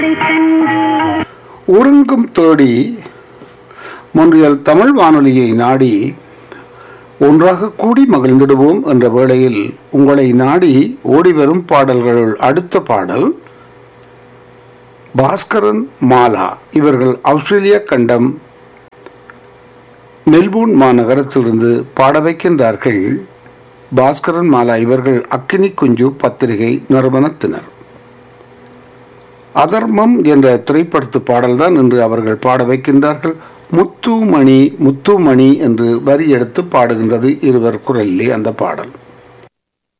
உறங்கும் தேடி மொன்றியல் தமிழ் வானொலியை நாடி ஒன்றாக கூடி மகிழ்ந்திடுவோம் என்ற வேளையில் உங்களை நாடி ஓடிவரும் பாடல்களுள் அடுத்த பாடல் பாஸ்கரன் மாலா இவர்கள் ஆஸ்திரேலிய கண்டம் மெல்பூர்ன் மாநகரத்திலிருந்து பாட வைக்கின்றார்கள் பாஸ்கரன் மாலா இவர்கள் அக்கினி குஞ்சு பத்திரிகை நிறுவனத்தினர் அதர்மம் என்ற திரைப்படத்து பாடல்தான் இன்று அவர்கள் பாட வைக்கின்றார்கள் முத்துமணி முத்துமணி என்று வரி எடுத்து பாடுகின்றது இருவர் குரலிலே அந்த பாடல்